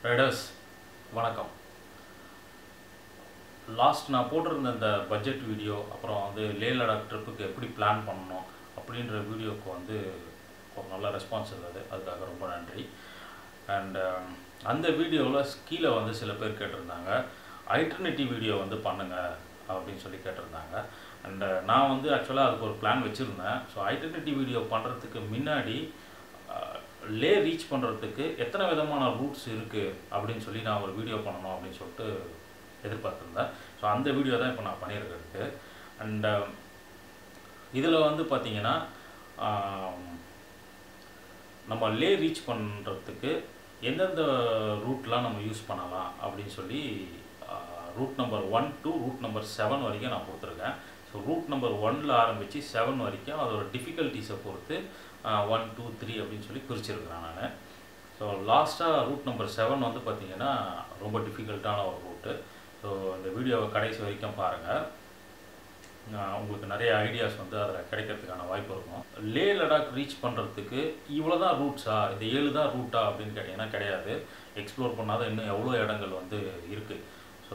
Riders வணக்கம் last நான் போட்டிருந்த இந்த பட்ஜெட் வீடியோ அப்புறம் வந்து லே லடாக் ட்ரிப்புக்கு எப்படி பிளான் பண்ணணும் அப்படின்ற வீடியோவுக்கு வந்து ஒரு நல்ல ரெஸ்பான்ஸ் இருந்தது அதுக்காக ரொம்ப நன்றி அண்ட் அந்த வீடியோவில் கீழே வந்து சில பேர் கேட்டிருந்தாங்க ஐட்டர்னேட்டிவ் வீடியோ வந்து பண்ணுங்க அப்படின்னு சொல்லி கேட்டிருந்தாங்க அண்ட் நான் வந்து ஆக்சுவலாக அதுக்கு ஒரு பிளான் வச்சுருந்தேன் ஸோ ஐட்டர்னேட்டிவ் வீடியோ பண்ணுறதுக்கு முன்னாடி லே ரீச் பண்ணுறதுக்கு எத்தனை விதமான ரூட்ஸ் இருக்குது அப்படின்னு சொல்லி நான் ஒரு வீடியோ பண்ணணும் அப்படின்னு சொல்லிட்டு எதிர்பார்த்துருந்தேன் ஸோ அந்த வீடியோ தான் இப்போ நான் பண்ணியிருக்கிறது அண்ட் இதில் வந்து பார்த்தீங்கன்னா நம்ம லே ரீச் பண்ணுறதுக்கு எந்தெந்த ரூட்லாம் நம்ம யூஸ் பண்ணலாம் அப்படின்னு சொல்லி route number one to route number seven வரைக்கும் நான் கொடுத்துருக்கேன் ஸோ ரூட் நம்பர் ஒனில் ஆரம்பித்து செவன் வரைக்கும் அதோட டிஃபிகல்ட்டிஸை பொறுத்து ஒன் டூ த்ரீ அப்படின்னு சொல்லி பிரிச்சிருக்கிறேன் நான் ஸோ லாஸ்ட்டாக ரூட் நம்பர் செவன் வந்து பார்த்திங்கன்னா ரொம்ப டிஃபிகல்ட்டான ஒரு ரூட்டு ஸோ இந்த வீடியோவை கடைசி வரைக்கும் பாருங்கள் உங்களுக்கு நிறைய ஐடியாஸ் வந்து அதில் கிடைக்கிறதுக்கான வாய்ப்பு இருக்கும் லே லடாக் ரீச் பண்ணுறதுக்கு இவ்வளோ தான் ரூட்ஸா இந்த ஏழு தான் ரூட்டா அப்படின்னு கேட்டிங்கன்னா கிடையாது எக்ஸ்ப்ளோர் பண்ணாத இன்னும் எவ்வளோ இடங்கள் வந்து இருக்குது ஸோ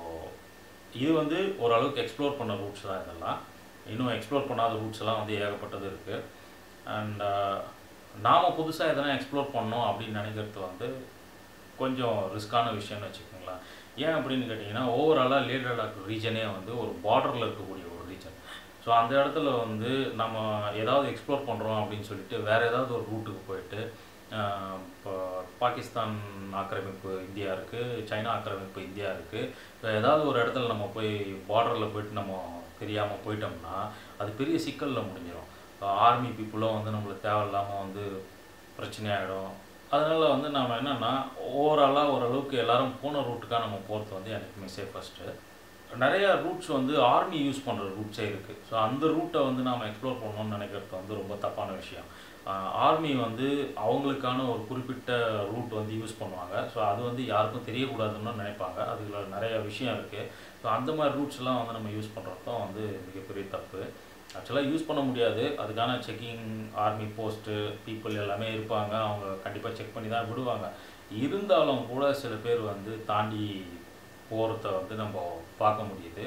இது வந்து ஓரளவுக்கு எக்ஸ்ப்ளோர் பண்ண ரூட்ஸ் தான் இதெல்லாம் இன்னும் எக்ஸ்ப்ளோர் பண்ணாத ரூட்ஸ் எல்லாம் வந்து ஏகப்பட்டது இருக்குது அண்ட் நாம் புதுசாக எதனா எக்ஸ்ப்ளோர் பண்ணோம் அப்படின்னு நினைக்கிறது வந்து கொஞ்சம் ரிஸ்க்கான விஷயம்னு வச்சுக்கோங்களேன் ஏன் அப்படின்னு கேட்டிங்கன்னா ஓவராலாக லே லடாக் ரீஜனே வந்து ஒரு பார்டரில் இருக்கக்கூடிய ஒரு ரீஜன் ஸோ அந்த இடத்துல வந்து நம்ம ஏதாவது எக்ஸ்ப்ளோர் பண்ணுறோம் அப்படின்னு சொல்லிட்டு வேறு ஏதாவது ஒரு ரூட்டுக்கு போயிட்டு இப்போ பாகிஸ்தான் ஆக்கிரமிப்பு இந்தியா இருக்குது சைனா ஆக்கிரமிப்பு இந்தியா இருக்குது ஸோ ஏதாவது ஒரு இடத்துல நம்ம போய் பார்டரில் போயிட்டு நம்ம தெரியாமல் போயிட்டோம்னா அது பெரிய சிக்கலில் முடிஞ்சிடும் ஆர்மி பீப்புளும் வந்து நம்மளுக்கு தேவையில்லாமல் வந்து பிரச்சனையாகிடும் அதனால் வந்து நாம் என்னென்னா ஓவராலாக ஓரளவுக்கு எல்லோரும் போன ரூட்டுக்காக நம்ம போகிறது வந்து எனக்குமே சேஃபஸ்ட்டு நிறையா ரூட்ஸ் வந்து ஆர்மி யூஸ் பண்ணுற ரூட்ஸே இருக்குது ஸோ அந்த ரூட்டை வந்து நாம் எக்ஸ்ப்ளோர் பண்ணணும்னு நினைக்கிறது வந்து ரொம்ப தப்பான விஷயம் ஆர்மி வந்து அவங்களுக்கான ஒரு குறிப்பிட்ட ரூட் வந்து யூஸ் பண்ணுவாங்க ஸோ அது வந்து யாருக்கும் தெரியக்கூடாதுன்னு நினைப்பாங்க அதில் நிறைய விஷயம் இருக்குது ஸோ அந்த மாதிரி ரூட்ஸ்லாம் வந்து நம்ம யூஸ் பண்ணுறது தான் வந்து மிகப்பெரிய தப்பு ஆக்சுவலாக யூஸ் பண்ண முடியாது அதுக்கான செக்கிங் ஆர்மி போஸ்ட்டு பீப்புள் எல்லாமே இருப்பாங்க அவங்க கண்டிப்பாக செக் பண்ணி தான் விடுவாங்க இருந்தாலும் கூட சில பேர் வந்து தாண்டி போகிறத வந்து நம்ம பார்க்க முடியுது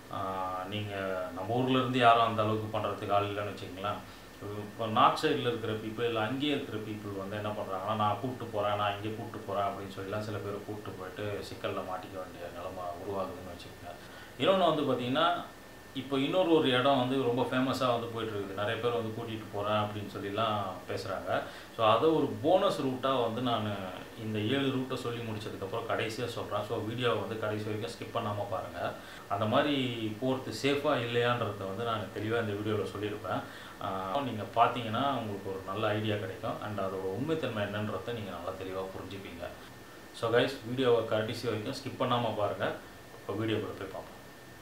நீங்கள் நம்ம ஊர்லேருந்து யாரும் அந்த அளவுக்கு பண்ணுறதுக்கு ஆள் இல்லைன்னு வச்சுங்களேன் இப்போ நார்த் சைடில் இருக்கிற பீப்புள் இல்லை அங்கேயே இருக்கிற பீப்புள் வந்து என்ன பண்ணுறாங்கன்னா நான் கூப்பிட்டு போகிறேன் நான் இங்கே கூப்பிட்டு போகிறேன் அப்படின்னு சொல்லிலாம் சில பேர் கூப்பிட்டு போயிட்டு சிக்கலில் மாட்டிக்க வேண்டிய நிலமை உருவாகுதுன்னு வச்சுக்கோங்க இன்னொன்று வந்து பார்த்திங்கன்னா இப்போ இன்னொரு ஒரு இடம் வந்து ரொம்ப ஃபேமஸாக வந்து போயிட்டுருக்குது நிறைய பேர் வந்து கூட்டிகிட்டு போகிறேன் அப்படின்னு சொல்லிலாம் பேசுகிறாங்க ஸோ அதை ஒரு போனஸ் ரூட்டாக வந்து நான் இந்த ஏழு ரூட்டை சொல்லி முடிச்சதுக்கப்புறம் கடைசியாக சொல்கிறேன் ஸோ வீடியோவை வந்து கடைசி வரைக்கும் ஸ்கிப் பண்ணாமல் பாருங்கள் அந்த மாதிரி போகிறது சேஃபாக இல்லையான்றத வந்து நான் தெளிவாக இந்த வீடியோவில் சொல்லியிருப்பேன் நீங்கள் பார்த்தீங்கன்னா உங்களுக்கு ஒரு நல்ல ஐடியா கிடைக்கும் அண்ட் அதோட உண்மைத்தன்மை என்னன்றதை நீங்கள் நல்லா தெளிவாக புரிஞ்சுப்பீங்க ஸோ கைஸ் வீடியோவை கடைசி வரைக்கும் ஸ்கிப் பண்ணாமல் பாருங்கள் இப்போ வீடியோக்குள்ளே போய் பார்ப்போம்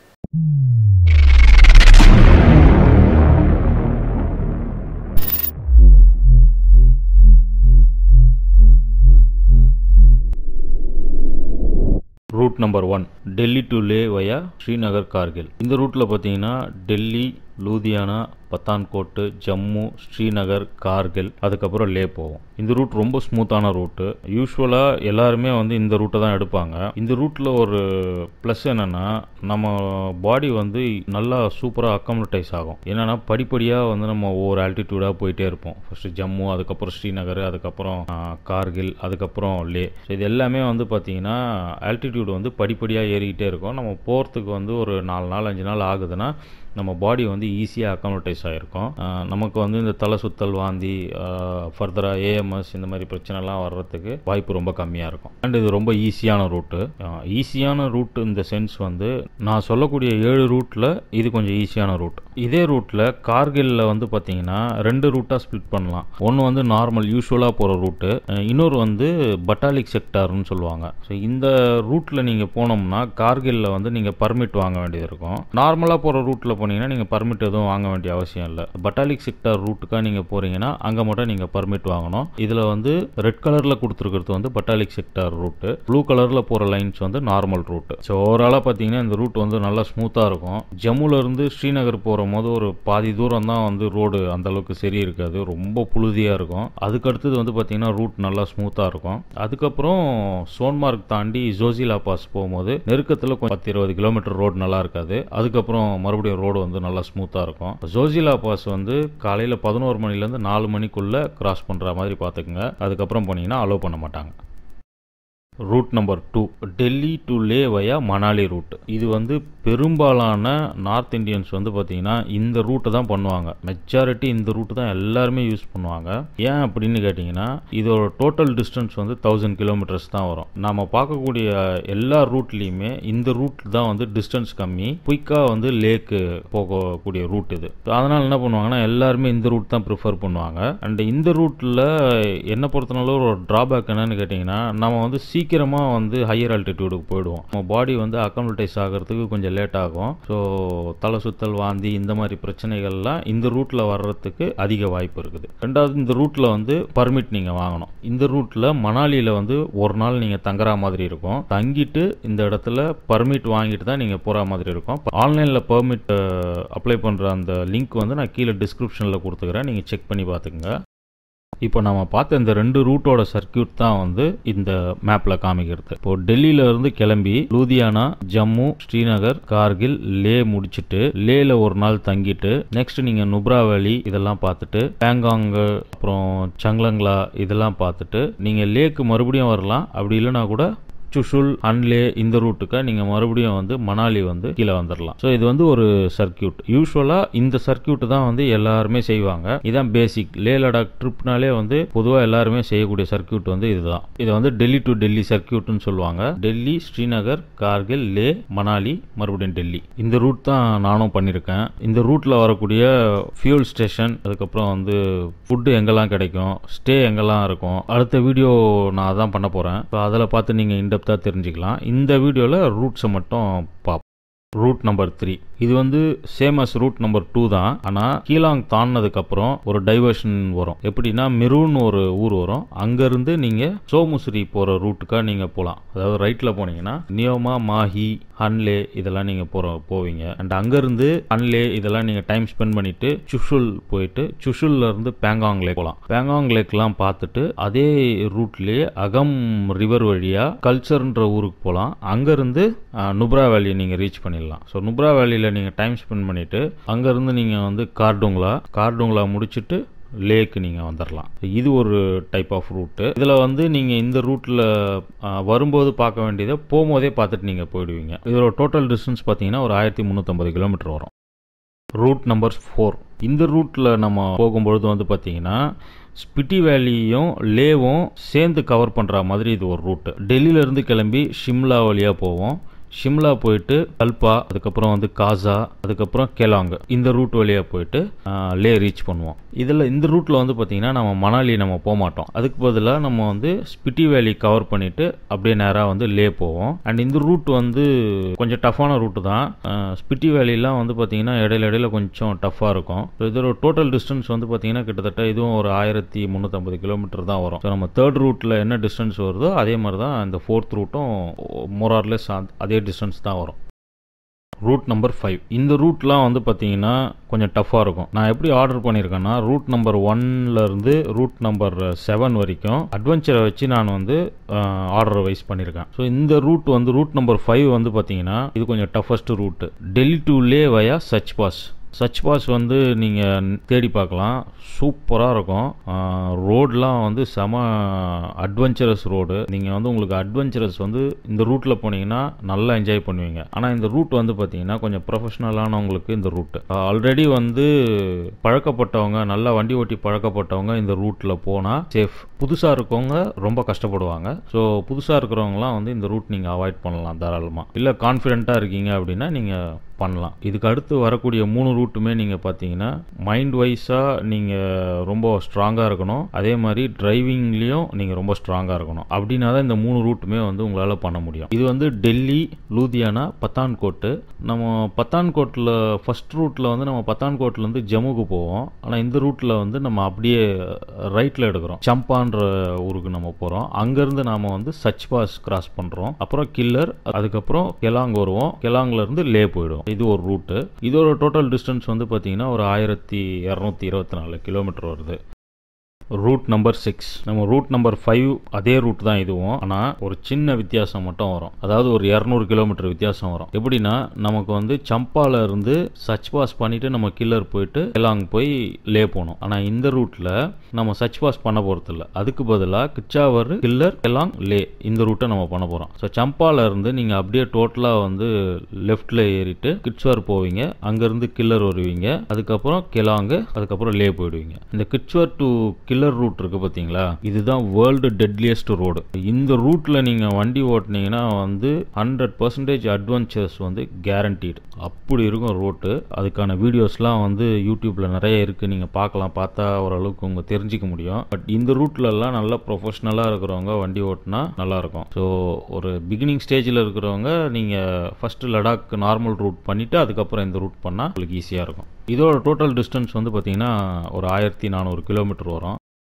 route number one Delhi to Leh via Srinagar Kargil இந்த ரூட்டில் பார்த்தீங்கன்னா டெல்லி லூதியானா பத்தான்கோட்டு ஜம்மு ஸ்ரீநகர் கார்கில் அதுக்கப்புறம் லே போவோம் இந்த ரூட் ரொம்ப ஸ்மூத்தான ரூட்டு யூஸ்வலாக எல்லாருமே வந்து இந்த ரூட்டை தான் எடுப்பாங்க இந்த ரூட்டில் ஒரு ப்ளஸ் என்னென்னா நம்ம பாடி வந்து நல்லா சூப்பராக அக்கமடேஸ் ஆகும் என்னென்னா படிப்படியாக வந்து நம்ம ஒவ்வொரு ஆல்டிடியூடாக போயிட்டே இருப்போம் ஃபஸ்ட்டு ஜம்மு அதுக்கப்புறம் ஸ்ரீநகர் அதுக்கப்புறம் கார்கில் அதுக்கப்புறம் லே ஸோ இது எல்லாமே வந்து பார்த்திங்கன்னா ஆல்டிடியூட் வந்து படிப்படியாக ஏறிக்கிட்டே இருக்கும் நம்ம போகிறதுக்கு வந்து ஒரு நாலு நாள் அஞ்சு நாள் ஆகுதுன்னா நம்ம பாடி வந்து ஈஸியாக அக்காமடேஸ் ஆகிருக்கும் நமக்கு வந்து இந்த தலை சுத்தல் வாந்தி ஃபர்தராக ஏஎம்எஸ் இந்த மாதிரி பிரச்சனைலாம் வர்றதுக்கு வாய்ப்பு ரொம்ப கம்மியாக இருக்கும் அண்ட் இது ரொம்ப ஈஸியான ரூட்டு ஈஸியான ரூட் இந்த சென்ஸ் வந்து நான் சொல்லக்கூடிய ஏழு ரூட்டில் இது கொஞ்சம் ஈஸியான ரூட் இதே ரூட்டில் கார்கிலில் வந்து பார்த்தீங்கன்னா ரெண்டு ரூட்டாக ஸ்ப்ளிட் பண்ணலாம் ஒன்று வந்து நார்மல் யூஸ்வலாக போகிற ரூட்டு இன்னொரு வந்து பட்டாலிக் செக்டார்னு சொல்லுவாங்க ஸோ இந்த ரூட்டில் நீங்கள் போனோம்னா கார்கிலில் வந்து நீங்கள் பர்மிட் வாங்க வேண்டியது இருக்கும் நார்மலாக போகிற ரூட்டில் போனீங்கன்னா நீங்கள் பர்மிட் எதுவும் வாங்க வேண்டிய அவசியம் இல்லை பட்டாலிக் செக்டார் ரூட்டுக்காக நீங்கள் போகிறீங்கன்னா அங்கே மட்டும் நீங்கள் பர்மிட் வாங்கணும் இதில் வந்து ரெட் கலரில் கொடுத்துருக்கிறது வந்து பட்டாலிக் செக்டார் ரூட்டு ப்ளூ கலரில் போகிற லைன்ஸ் வந்து நார்மல் ரூட்டு ஸோ ஓவராலாக பார்த்தீங்கன்னா இந்த ரூட் வந்து நல்லா ஸ்மூத்தாக இருக்கும் ஜம்முலேருந்து ஸ்ரீநகர் போகிற போது ஒரு பாதி தூரம் தான் வந்து ரோடு அந்த அளவுக்கு சரி இருக்காது ரொம்ப புழுதியாக இருக்கும் அதுக்கு அடுத்தது வந்து பார்த்தீங்கன்னா ரூட் நல்லா ஸ்மூத்தாக இருக்கும் அதுக்கப்புறம் சோன்மார்க் தாண்டி ஜோசிலா பாஸ் போகும்போது நெருக்கத்தில் கொஞ்சம் பத்து இருபது கிலோமீட்டர் ரோடு நல்லா இருக்காது அதுக்கப்புறம் மறுபடியும் ரோடு வந்து நல்லா ஸ்மூத்தாக இருக்கும் ஜோசிலா பாஸ் வந்து காலையில் பதினோரு மணிலேருந்து நாலு மணிக்குள்ளே கிராஸ் பண்ணுற மாதிரி பார்த்துக்குங்க அதுக்கப்புறம் போனீங்கன்னா அலோவ் பண்ண மாட்டாங்க route number two Delhi to Leh via Manali route இது வந்து பெரும்பாலான நார்த் இந்தியன்ஸ் வந்து பார்த்தீங்கன்னா இந்த ரூட்டை தான் பண்ணுவாங்க மெஜாரிட்டி இந்த ரூட்டு தான் எல்லாருமே யூஸ் பண்ணுவாங்க ஏன் அப்படின்னு கேட்டிங்கன்னா இதோட டோட்டல் டிஸ்டன்ஸ் வந்து தௌசண்ட் கிலோமீட்டர்ஸ் தான் வரும் நம்ம பார்க்கக்கூடிய எல்லா ரூட்லேயுமே இந்த ரூட் தான் வந்து டிஸ்டன்ஸ் கம்மி குயிக்காக வந்து லேக்கு போகக்கூடிய ரூட் இது அதனால் என்ன பண்ணுவாங்கன்னா எல்லாருமே இந்த ரூட் தான் ப்ரிஃபர் பண்ணுவாங்க அண்ட் இந்த ரூட்டில் என்ன பொறுத்தனால ஒரு ட்ராபேக் என்னன்னு கேட்டிங்கன்னா நம்ம வந்து சீக்கிரமாக வந்து ஹையர் ஆல்டிடியூடுக்கு போயிடுவோம் நம்ம பாடி வந்து அக்கமல்டைஸ் ஆகிறதுக்கு கொஞ்சம் லேட் ஆகும் ஸோ தலை சுத்தல் வாந்தி இந்த மாதிரி பிரச்சனைகள்லாம் இந்த ரூட்டில் வர்றதுக்கு அதிக வாய்ப்பு இருக்குது ரெண்டாவது இந்த ரூட்டில் வந்து பர்மிட் நீங்கள் வாங்கணும் இந்த ரூட்டில் மணாலியில் வந்து ஒரு நாள் நீங்கள் தங்குற மாதிரி இருக்கும் தங்கிட்டு இந்த இடத்துல பர்மிட் வாங்கிட்டு தான் நீங்கள் போகிற மாதிரி இருக்கும் ஆன்லைனில் பர்மிட் அப்ளை பண்ணுற அந்த லிங்க் வந்து நான் கீழே டிஸ்கிரிப்ஷனில் கொடுத்துக்கிறேன் நீங்கள் செக் பண்ணி பார்த்துக்குங்க இப்போ நம்ம பார்த்த இந்த ரெண்டு ரூட்டோட சர்க்கியூட் தான் வந்து இந்த மேப்ல காமிக்கிறது இப்போ டெல்லியில இருந்து கிளம்பி லூதியானா ஜம்மு ஸ்ரீநகர் கார்கில் லே முடிச்சிட்டு லேல ஒரு நாள் தங்கிட்டு நெக்ஸ்ட் நீங்க நுப்ரா வேலி இதெல்லாம் பார்த்துட்டு பேங்காங் அப்புறம் சங்லங்லா இதெல்லாம் பார்த்துட்டு நீங்க லேக்கு மறுபடியும் வரலாம் அப்படி இல்லைன்னா கூட சுஷுல் அன்லே இந்த ரூட்டுக்கு நீங்கள் மறுபடியும் வந்து மணாலி வந்து கீழே வந்துடலாம் ஸோ இது வந்து ஒரு சர்க்கியூட் யூஸ்வலாக இந்த சர்க்கியூட் தான் வந்து எல்லாருமே செய்வாங்க இதான் பேசிக் லே லடாக் ட்ரிப்னாலே வந்து பொதுவாக எல்லாருமே செய்யக்கூடிய சர்க்கியூட் வந்து இதுதான் இதை வந்து டெல்லி டு டெல்லி சர்க்கியூட்னு சொல்லுவாங்க டெல்லி ஸ்ரீநகர் கார்கில் லே மணாலி மறுபடியும் டெல்லி இந்த ரூட் தான் நானும் பண்ணியிருக்கேன் இந்த ரூட்டில் வரக்கூடிய ஃபியூல் ஸ்டேஷன் அதுக்கப்புறம் வந்து ஃபுட்டு எங்கெல்லாம் கிடைக்கும் ஸ்டே எங்கெல்லாம் இருக்கும் அடுத்த வீடியோ நான் அதான் பண்ண போகிறேன் ஸோ அதில் பார்த்து நீங்கள் இன்டெப்த்தாக தெரிஞ்சுக்கலாம் இந்த வீடியோவில் ரூட்ஸை மட்டும் பார்ப்போம் ரூட் நம்பர் த்ரீ இது வந்து same as route number two தான் ஆனால் கீழாங் தாண்டினதுக்கு அப்புறம் ஒரு டைவர்ஷன் வரும் எப்படின்னா மிருன் ஒரு ஊர் வரும் அங்கேருந்து நீங்கள் சோமுசிரி போகிற ரூட்டுக்காக நீங்கள் போகலாம் அதாவது ரைட்டில் போனீங்கன்னா நியோமா மாஹி ஹன்லே இதெல்லாம் நீங்கள் போகிற போவீங்க அண்ட் அங்கேருந்து ஹன்லே இதெல்லாம் நீங்கள் டைம் ஸ்பெண்ட் பண்ணிட்டு சுஷுல் போயிட்டு சுஷுல்ல இருந்து பேங்காங் லேக் போகலாம் பேங்காங் லேக்லாம் பார்த்துட்டு அதே ரூட்லேயே அகம் ரிவர் வழியாக கல்ச்சர்ன்ற ஊருக்கு போகலாம் அங்கேருந்து நுப்ரா வேலியை நீங்கள் ரீச் பண்ணிடலாம் ஸோ நுப்ரா வேலியில் நீங்கள் டைம் ஸ்பெண்ட் பண்ணிவிட்டு அங்கேருந்து நீங்கள் வந்து கார்டுங்களா கார்டுங்களா முடிச்சுட்டு லேக்கு நீங்கள் வந்துடலாம் இது ஒரு டைப் ஆஃப் ரூட்டு இதில் வந்து நீங்கள் இந்த ரூட்டில் வரும்போது பார்க்க வேண்டியதை போகும்போதே பார்த்துட்டு நீங்கள் போயிடுவீங்க இதோட டோட்டல் டிஸ்டன்ஸ் பார்த்தீங்கன்னா ஒரு ஆயிரத்தி முந்நூற்றம்பது கிலோமீட்டர் வரும் ரூட் நம்பர் ஃபோர் இந்த ரூட்டில் நம்ம போகும்பொழுது வந்து பார்த்தீங்கன்னா ஸ்பிட்டி வேலியும் லேவும் சேர்ந்து கவர் பண்ணுற மாதிரி இது ஒரு ரூட்டு டெல்லியிலேருந்து கிளம்பி ஷிம்லா வழியாக போவோம் ஷிம்லா போயிட்டு கல்பா அதுக்கப்புறம் வந்து காசா அதுக்கப்புறம் கெலாங் இந்த ரூட் வழியாக போயிட்டு லே ரீச் பண்ணுவோம் இதில் இந்த ரூட்டில் வந்து பார்த்திங்கன்னா நம்ம மணாலி நம்ம போக மாட்டோம் அதுக்கு பதிலாக நம்ம வந்து ஸ்பிட்டி வேலி கவர் பண்ணிவிட்டு அப்படியே நேராக வந்து லே போவோம் அண்ட் இந்த ரூட் வந்து கொஞ்சம் டஃப்பான ரூட்டு தான் ஸ்பிட்டி வேலிலாம் வந்து பார்த்திங்கன்னா இடையில இடையில கொஞ்சம் டஃப்பாக இருக்கும் ஸோ இதோட டோட்டல் டிஸ்டன்ஸ் வந்து பார்த்திங்கன்னா கிட்டத்தட்ட இதுவும் ஒரு ஆயிரத்தி முந்நூற்றம்பது கிலோமீட்டர் தான் வரும் ஸோ நம்ம தேர்ட் ரூட்டில் என்ன டிஸ்டன்ஸ் வருதோ அதே மாதிரி தான் இந்த ஃபோர்த் ரூட்டும் மோரார்லெஸ் அதே டிஸ்டன்ஸ் தான் வரும் ரூட் நம்பர் ஃபைவ் இந்த ரூட்லாம் வந்து பார்த்தீங்கன்னா கொஞ்சம் டஃப்பாக இருக்கும் நான் எப்படி ஆர்டர் பண்ணியிருக்கேன்னா ரூட் நம்பர் ஒன்லேருந்து ரூட் நம்பர் செவன் வரைக்கும் அட்வென்ச்சரை வச்சு நான் வந்து ஆர்டர் வைஸ் பண்ணியிருக்கேன் ஸோ இந்த ரூட் வந்து ரூட் நம்பர் ஃபைவ் வந்து பார்த்தீங்கன்னா இது கொஞ்சம் toughest route Delhi to Leh via Sach pass Sach pass வந்து நீங்கள் தேடி பார்க்கலாம் சூப்பராக இருக்கும் ரோடெலாம் வந்து செம அட்வென்ச்சரஸ் ரோடு நீங்கள் வந்து உங்களுக்கு அட்வென்ச்சரஸ் வந்து இந்த ரூட்டில் போனீங்கன்னா நல்லா என்ஜாய் பண்ணுவீங்க ஆனால் இந்த ரூட் வந்து பார்த்தீங்கன்னா கொஞ்சம் ப்ரொஃபஷ்னலானவங்களுக்கு இந்த ரூட்டு ஆல்ரெடி வந்து பழக்கப்பட்டவங்க நல்லா வண்டி ஓட்டி பழக்கப்பட்டவங்க இந்த ரூட்டில் போனால் சேஃப் புதுசாக இருக்கவங்க ரொம்ப கஷ்டப்படுவாங்க ஸோ புதுசாக இருக்கிறவங்களாம் வந்து இந்த ரூட் நீங்கள் அவாய்ட் பண்ணலாம் தாராளமாக இல்லை கான்ஃபிடென்ட்டாக இருக்கீங்க அப்படின்னா நீங்கள் பண்ணலாம் இதுக்கு அடுத்து வரக்கூடிய மூணு ரூட்டுமே நீங்கள் பார்த்தீங்கன்னா மைண்ட் வைஸாக நீங்கள் ரொம்ப ஸ்ட்ராங்காக இருக்கணும் அதே மாதிரி டிரைவிங்லேயும் நீங்கள் ரொம்ப ஸ்ட்ராங்காக இருக்கணும் அப்படின்னா தான் இந்த மூணு ரூட்டுமே வந்து உங்களால் பண்ண முடியும் இது வந்து டெல்லி லூதியானா பத்தான்கோட்டு நம்ம பத்தான்கோட்டில் ஃபர்ஸ்ட் ரூட்டில் வந்து நம்ம பத்தான்கோட்லேருந்து ஜம்முக்கு போவோம் ஆனால் இந்த ரூட்டில் வந்து நம்ம அப்படியே ரைட்டில் எடுக்கிறோம் சம்பான்ற ஊருக்கு நம்ம போகிறோம் அங்கேருந்து நாம் வந்து சச் பாஸ் கிராஸ் பண்ணுறோம் அப்புறம் கில்லர் அதுக்கப்புறம் கெலாங் வருவோம் கெலாங்ல இருந்து லே போயிடும் இது ஒரு ரூட்டு இதோட டோட்டல் டிஸ்டன்ஸ் வந்து பார்த்தீங்கன்னா ஒரு ஆயிரத்தி இரநூத்தி இருபத்தி நாலு கிலோமீட்டர் வருது ரூட் நம்பர் சிக்ஸ் நம்ம ரூட் நம்பர் ஃபைவ் அதே ரூட் தான் இதுவும் ஆனால் ஒரு சின்ன வித்தியாசம் மட்டும் வரும் அதாவது ஒரு இரநூறு கிலோமீட்டர் வித்தியாசம் வரும் எப்படின்னா நமக்கு வந்து சம்பால இருந்து சச் பாஸ் பண்ணிட்டு நம்ம கில்லர் போயிட்டு எலாங் போய் லே போனோம் ஆனால் இந்த ரூட்டில் நம்ம சச் பாஸ் பண்ண போகிறது இல்லை அதுக்கு பதிலாக கிச்சாவர் கில்லர் எலாங் லே இந்த ரூட்டை நம்ம பண்ண போகிறோம் ஸோ சம்பால இருந்து நீங்கள் அப்படியே டோட்டலாக வந்து லெஃப்டில் ஏறிட்டு கிட்ஸ்வர் போவீங்க அங்கேருந்து கில்லர் வருவீங்க அதுக்கப்புறம் கெலாங்கு அதுக்கப்புறம் லே போயிடுவீங்க இந்த கிட்ஸ்வர் டு கில்லர் ரூட் இருக்கு பார்த்தீங்களா இதுதான் வேர்ல்டு டெட்லியஸ்ட் ரோடு இந்த ரூட்டில் நீங்கள் வண்டி ஓட்டுனீங்கன்னா வந்து ஹண்ட்ரட் பர்சன்டேஜ் அட்வென்ச்சர்ஸ் வந்து கேரண்டீடு அப்படி இருக்கும் ரோட்டு அதுக்கான வீடியோஸ்லாம் வந்து யூடியூப்பில் நிறைய இருக்குது நீங்கள் பார்க்கலாம் பார்த்தா ஓரளவுக்கு உங்கள் தெரிஞ்சிக்க முடியும் பட் இந்த ரூட்லலாம் நல்லா ப்ரொஃபஷ்னலாக இருக்கிறவங்க வண்டி ஓட்டினா நல்லாயிருக்கும் ஸோ ஒரு பிகினிங் ஸ்டேஜில் இருக்கிறவங்க நீங்கள் ஃபஸ்ட்டு லடாக் நார்மல் ரூட் பண்ணிவிட்டு அதுக்கப்புறம் இந்த ரூட் பண்ணால் உங்களுக்கு ஈஸியாக இருக்கும் இதோட டோட்டல் டிஸ்டன்ஸ் வந்து பார்த்தீங்கன்னா ஒரு ஆயிரத்தி நானூறு கிலோமீட்டர் வரும்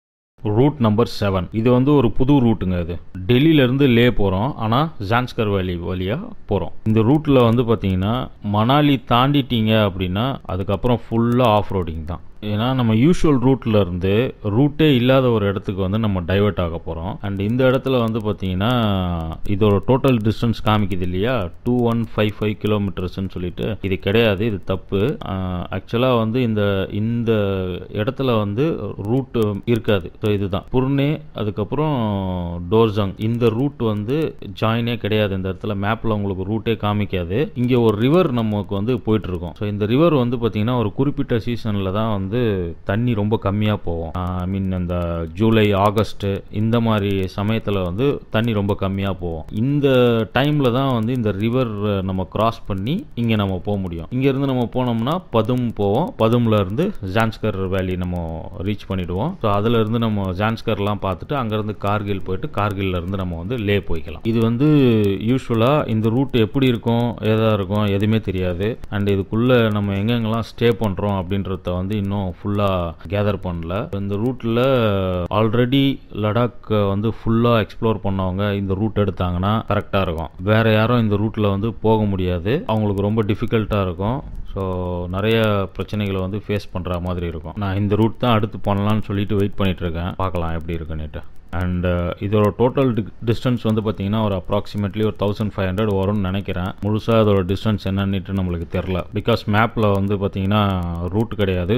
ரூட் நம்பர் செவன் இது வந்து ஒரு புது ரூட்டுங்க இது டெல்லியிலேருந்து லே போகிறோம் ஆனால் ஜான்ஸ்கர் வேலி வழியாக போகிறோம் இந்த ரூட்டில் வந்து பார்த்தீங்கன்னா மணாலி தாண்டிட்டீங்க அப்படின்னா அதுக்கப்புறம் ஃபுல்லாக ஆஃப் ரோடிங் தான் ஏன்னா நம்ம யூஷுவல் ரூட்ல இருந்து ரூட்டே இல்லாத ஒரு இடத்துக்கு வந்து நம்ம டைவர்ட் ஆக போகிறோம் அண்ட் இந்த இடத்துல வந்து பார்த்தீங்கன்னா இதோட டோட்டல் டிஸ்டன்ஸ் காமிக்குது இல்லையா டூ ஒன் ஃபைவ் ஃபைவ் கிலோமீட்டர்ஸ்னு சொல்லிட்டு இது கிடையாது இது தப்பு ஆக்சுவலாக வந்து இந்த இந்த இடத்துல வந்து ரூட் இருக்காது ஸோ இதுதான் புர்னே அதுக்கப்புறம் டோர்ஜங் இந்த ரூட் வந்து ஜாயினே கிடையாது இந்த இடத்துல மேப்பில் உங்களுக்கு ரூட்டே காமிக்காது இங்கே ஒரு ரிவர் நமக்கு வந்து போயிட்டு இருக்கோம் ஸோ இந்த ரிவர் வந்து பார்த்தீங்கன்னா ஒரு குறிப்பிட்ட சீசனில் தான் வந்து தண்ணி ரொம்ப கம்மியாக போகும் ஐ மீன் இந்த ஜூலை ஆகஸ்ட் இந்த மாதிரி சமயத்தில் வந்து தண்ணி ரொம்ப கம்மியாக போகும் இந்த டைமில் தான் வந்து இந்த ரிவர் நம்ம கிராஸ் பண்ணி இங்கே நம்ம போக முடியும் இங்கேருந்து நம்ம போனோம்னா பதும் போவோம் பதும்ல இருந்து ஜான்ஸ்கர் வேலி நம்ம ரீச் பண்ணிடுவோம் ஸோ அதுல இருந்து நம்ம ஜான்ஸ்கர்லாம் பார்த்துட்டு அங்கேருந்து கார்கில் போயிட்டு கார்கில்ல இருந்து நம்ம வந்து லே போய்க்கலாம் இது வந்து யூஸ்வலாக இந்த ரூட் எப்படி இருக்கும் ஏதா இருக்கும் எதுவுமே தெரியாது அண்ட் இதுக்குள்ளே நம்ம எங்கெங்கெல்லாம் ஸ்டே பண்ணுறோம் அப்படின்றத வந்து இன்னும் ஃபுல்லாக கேதர் பண்ணல இந்த ரூட்டில் ஆல்ரெடி லடாக் வந்து ஃபுல்லாக எக்ஸ்ப்ளோர் பண்ணவங்க இந்த ரூட் எடுத்தாங்கன்னா கரெக்டாக இருக்கும் வேற யாரும் இந்த ரூட்டில் வந்து போக முடியாது அவங்களுக்கு ரொம்ப டிஃபிகல்ட்டாக இருக்கும் ஸோ நிறைய பிரச்சனைகளை வந்து ஃபேஸ் பண்ணுற மாதிரி இருக்கும் நான் இந்த ரூட் தான் அடுத்து பண்ணலாம்னு சொல்லிட்டு வெயிட் பண்ணிட்டு இருக்கேன் பார்க்கலாம் எப்படி இருக்குன்னுட்டு அண்ட் இதோட டோட்டல் டிஸ்டன்ஸ் வந்து பார்த்தீங்கன்னா ஒரு அப்ராக்சிமேட்லி ஒரு தௌசண்ட் ஃபைவ் ஹண்ட்ரட் வரும்னு நினைக்கிறேன் முழுசாக அதோட டிஸ்டன்ஸ் என்னன்னுட்டு நம்மளுக்கு தெரில பிகாஸ் மேப்பில் வந்து பார்த்தீங்கன்னா ரூட் கிடையாது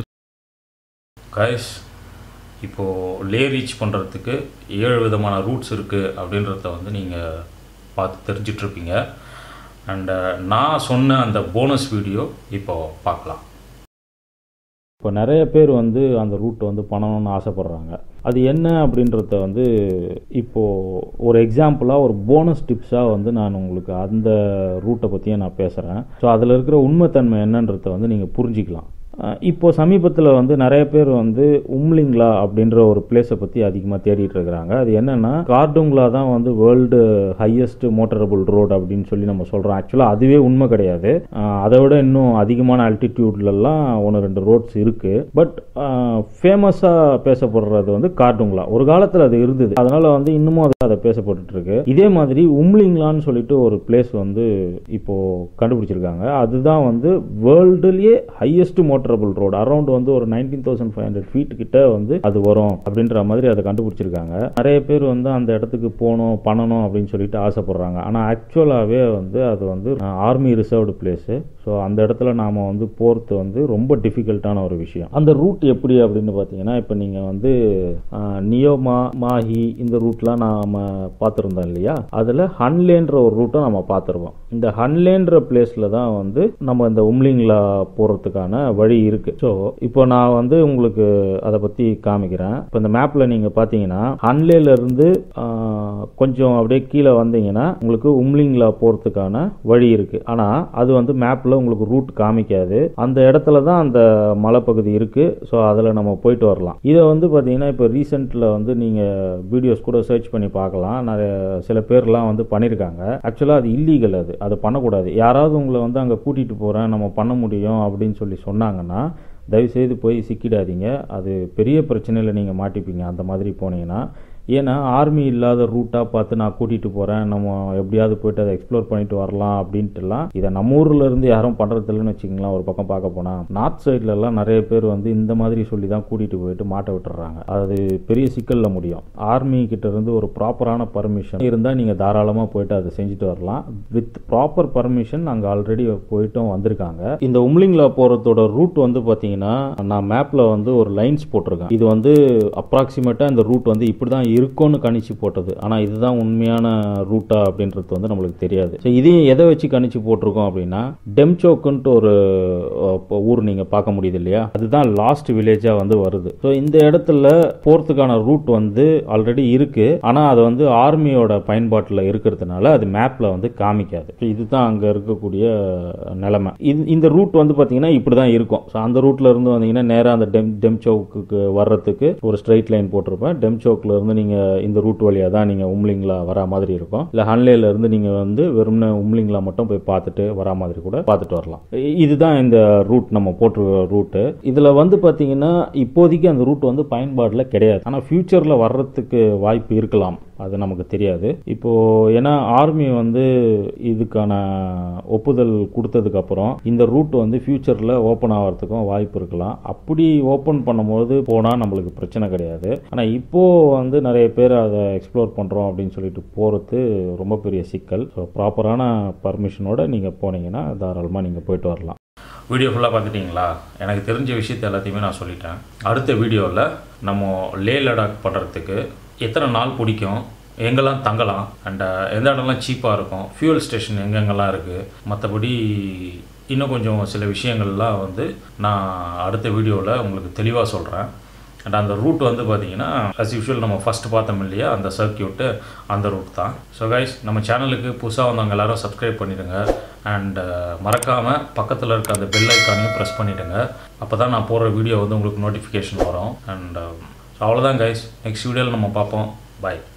கைஸ் இப்போது லே ரீச் பண்ணுறதுக்கு ஏழு விதமான ரூட்ஸ் இருக்குது அப்படின்றத வந்து நீங்கள் பார்த்து தெரிஞ்சிட்ருப்பீங்க அண்டு நான் சொன்ன அந்த போனஸ் வீடியோ இப்போ பார்க்கலாம் இப்போ நிறைய பேர் வந்து அந்த ரூட் வந்து பண்ணணும்னு ஆசைப்பட்றாங்க அது என்ன அப்படின்றத வந்து இப்போது ஒரு எக்ஸாம்பிளாக ஒரு போனஸ் டிப்ஸாக வந்து நான் உங்களுக்கு அந்த ரூட்டை பற்றியும் நான் பேசுகிறேன் ஸோ அதில் இருக்கிற உண்மைத்தன்மை என்னன்றத வந்து நீங்கள் புரிஞ்சிக்கலாம் அஹ் இப்போ சமீபத்தில் வந்து நிறைய பேர் வந்து உம்லிங்லா அப்படின்ற ஒரு பிளேஸை பற்றி அதிகமாக தேடிட்டு இருக்கிறாங்க அது என்னன்னா கார்டுங்லா தான் வந்து வேர்ல்டு ஹையஸ்ட் மோட்டரபிள் ரோடு அப்படின்னு சொல்லி நம்ம சொல்கிறோம் ஆக்சுவலாக அதுவே உண்மை கிடையாது அஹ் அதை விட இன்னும் அதிகமான ஆல்டிடியூட்லலாம் ஒன்று ரெண்டு ரோட்ஸ் இருக்குது பட் ஃபேமஸாக பேசப்படுறது வந்து கார்டுங்லா ஒரு காலத்தில் அது இருந்தது அதனால வந்து இன்னமும் அது அதை பேசப்பட்டுட்டு இருக்கு இதே மாதிரி உம்லிங்லான்னு சொல்லிட்டு ஒரு பிளேஸ் வந்து இப்போ கண்டுபிடிச்சிருக்காங்க அதுதான் வந்து வேர்ல்டுலயே ஹையஸ்ட் மோட்டரபிள் ரோடு அரௌண்ட் வந்து ஒரு nineteen thousand five hundred feet கிட்ட வந்து அது வரும் அப்படின்ற மாதிரி அதை கண்டுபிடிச்சிருக்காங்க நிறைய பேர் வந்து அந்த இடத்துக்கு போகணும் பண்ணணும் அப்படின்னு சொல்லிட்டு ஆசைப்படுறாங்க ஆனால் ஆக்சுவலாகவே வந்து அது வந்து ஆர்மி ரிசர்வ்டு பிளேஸு ஸோ அந்த இடத்துல நாம் வந்து போகிறது வந்து ரொம்ப டிஃபிகல்ட்டான ஒரு விஷயம் அந்த ரூட் எப்படி அப்படின்னு பார்த்தீங்கன்னா இப்போ நீங்கள் வந்து ஆஹ், நியோமா மாஹி இந்த ரூட்லாம் நாம் பார்த்துருந்தோம் இல்லையா அதில் ஹன்லேன்ற ஒரு ரூட்டை நம்ம பார்த்துருவோம் இந்த ஹன்லேன்ற பிளேஸில் தான் வந்து நம்ம இந்த உம்லிங்லா போகிறதுக்கான வழி இருக்குது ஸோ இப்போ நான் வந்து உங்களுக்கு அதை பற்றி காமிக்கிறேன் இப்போ இந்த மேப்பில் நீங்கள் பார்த்தீங்கன்னா ஹன்லேல இருந்து ஆஹ், கொஞ்சம் அப்படியே கீழே வந்தீங்கன்னா உங்களுக்கு உம்லிங்லா போகிறதுக்கான வழி இருக்குது ஆனால் அது வந்து மேப்பில் மேப்பில் உங்களுக்கு ரூட் காமிக்காது அந்த இடத்துல தான் அந்த மலைப்பகுதி இருக்குது ஸோ அதில் நம்ம போயிட்டு வரலாம் இதை வந்து பார்த்தீங்கன்னா இப்போ ரீசெண்டில் வந்து நீங்கள் வீடியோஸ் கூட சர்ச் பண்ணி பார்க்கலாம் நிறைய சில பேர்லாம் வந்து பண்ணியிருக்காங்க ஆக்சுவலாக அது இல்லீகல் அது அதை பண்ணக்கூடாது யாராவது உங்களை வந்து அங்கே கூட்டிகிட்டு போகிறேன் நம்ம பண்ண முடியும் அப்படின்னு சொல்லி சொன்னாங்கன்னா தயவுசெய்து போய் சிக்கிடாதீங்க அது பெரிய பிரச்சனையில் நீங்கள் மாட்டிப்பீங்க அந்த மாதிரி போனீங்கன்னா ஏன்னா ஆர்மி இல்லாத ரூட்டாக பார்த்து நான் கூட்டிகிட்டு போகிறேன் நம்ம எப்படியாவது போயிட்டு அதை எக்ஸ்ப்ளோர் பண்ணிட்டு வரலாம் அப்படின்ட்டுலாம் இதை நம்ம ஊர்ல இருந்து யாரும் பண்ணுறதில்லன்னு வச்சுங்களேன் ஒரு பக்கம் பார்க்க போனால் நார்த் சைட்லலாம் நிறைய பேர் வந்து இந்த மாதிரி சொல்லி தான் கூட்டிகிட்டு போயிட்டு மாட்ட விட்டுறாங்க அது பெரிய சிக்கலில் முடியும் ஆர்மி கிட்ட இருந்து ஒரு ப்ராப்பரான பர்மிஷன் இருந்தால் நீங்கள் தாராளமாக போயிட்டு அதை செஞ்சுட்டு வரலாம் வித் ப்ராப்பர் பர்மிஷன் அங்கே ஆல்ரெடி போயிட்டும் வந்திருக்காங்க இந்த உம்லிங்ல போகிறதோட ரூட் வந்து பார்த்தீங்கன்னா நான் மேப்பில் வந்து ஒரு லைன்ஸ் போட்டிருக்கேன் இது வந்து அப்ராக்சிமேட்டாக இந்த ரூட் வந்து இப்படி தான் இருக்கும்னு கணிச்சு போட்டது ஆனால் இதுதான் உண்மையான ரூட்டா அப்படின்றது வந்து நம்மளுக்கு தெரியாது ஸோ இதையும் எதை வச்சு கணிச்சு போட்டிருக்கோம் அப்படின்னா டெம்சோக்குன்ட்டு ஒரு அஹ், இப்போ ஊர் நீங்கள் பார்க்க முடியுது இல்லையா அதுதான் லாஸ்ட் வில்லேஜாக வந்து வருது ஸோ இந்த இடத்துல போகிறதுக்கான ரூட் வந்து ஆல்ரெடி இருக்கு ஆனால் அது வந்து ஆர்மியோட பயன்பாட்டில் இருக்கிறதுனால அது மேப்பில் வந்து காமிக்காது ஸோ இதுதான் அங்கே இருக்கக்கூடிய நிலைமை இது இந்த ரூட் வந்து பார்த்தீங்கன்னா இப்படி தான் இருக்கும் ஸோ அந்த ரூட்ல இருந்து வந்தீங்கன்னா நேராக அந்த டெம் டெம்சோக்கு வர்றதுக்கு ஒரு ஸ்ட்ரைட் லைன் போட்டிருப்பேன் டெம்சோக்ல இருந்து நீங்கள் இந்த ரூட் வழியாக தான் நீங்கள் உம்லிங்லா வரா மாதிரி இருக்கும் இல்லை ஹன்லேல இருந்து நீங்கள் வந்து வெறும்னே உம்லிங்லா மட்டும் போய் பார்த்துட்டு வரா மாதிரி கூட பார்த்துட்டு வரலாம் இ- இதுதான் இந்த ரூட் நம்ம போட்டிருக்க ரூட்டு இதில் வந்து பார்த்தீங்கன்னா இப்போதைக்கு அந்த ரூட் வந்து பயன்பாட்டில் கிடையாது ஆனால் ஃபியூச்சரில் வர்றதுக்கு வாய்ப்பு இருக்கலாம் அது நமக்கு தெரியாது இப்போ ஏன்னா ஆர்மி வந்து இதுக்கான ஒப்புதல் கொடுத்ததுக்கு அப்புறம் இந்த ரூட் வந்து ஃபியூச்சரில் ஓப்பன் ஆகிறதுக்கும் வாய்ப்பு இருக்கலாம் அப்படி ஓப்பன் பண்ணும்போது போனால் நம்மளுக்கு பிரச்சனை கிடையாது ஆனால் இப்போ வந்து நிறைய பேர் அதை எக்ஸ்ப்ளோர் பண்ணுறோம் அப்படின்னு சொல்லிட்டு போகிறது ரொம்ப பெரிய சிக்கல் ஸோ ப்ராப்பரான பர்மிஷனோட நீங்கள் போனீங்கன்னா தாராளமாக நீங்கள் போயிட்டு வரலாம் வீடியோ ஃபுல்லாக பார்த்துட்டிங்களா எனக்கு தெரிஞ்ச விஷயத்த எல்லாத்தையுமே நான் சொல்லிட்டேன் அடுத்த வீடியோவில் நம்ம லே லடாக் பண்ணுறதுக்கு எத்தனை நாள் பிடிக்கும் எங்கெல்லாம் தங்கலாம் அண்ட் எந்த இடம்லாம் சீப்பாக இருக்கும் ஃபியூல் ஸ்டேஷன் எங்கெங்கெல்லாம் இருக்குது மற்றபடி இன்னும் கொஞ்சம் சில விஷயங்கள்லாம் வந்து நான் அடுத்த வீடியோவில் உங்களுக்கு தெளிவாக சொல்கிறேன் அண்ட் அந்த ரூட் வந்து பார்த்தீங்கன்னா அஸ் யூஷுவல் நம்ம ஃபஸ்ட் பார்த்தோம் இல்லையா அந்த சர்க்கியூட்டு அந்த ரூட் தான் ஸோ கைஸ் நம்ம சேனலுக்கு புதுசாக வந்தவங்க எல்லாரும் சப்ஸ்கிரைப் பண்ணிடுங்க அண்ட் மறக்காமல் பக்கத்தில் இருக்க அந்த பெல் ஐக்கானையும் ப்ரெஸ் பண்ணிவிடுங்க அப்போ தான் நான் போடுற வீடியோ வந்து உங்களுக்கு நோட்டிஃபிகேஷன் வரும் அண்ட் அவ்வளோதான் கைஸ் நெக்ஸ்ட் வீடியோவில் நம்ம பார்ப்போம் பாய்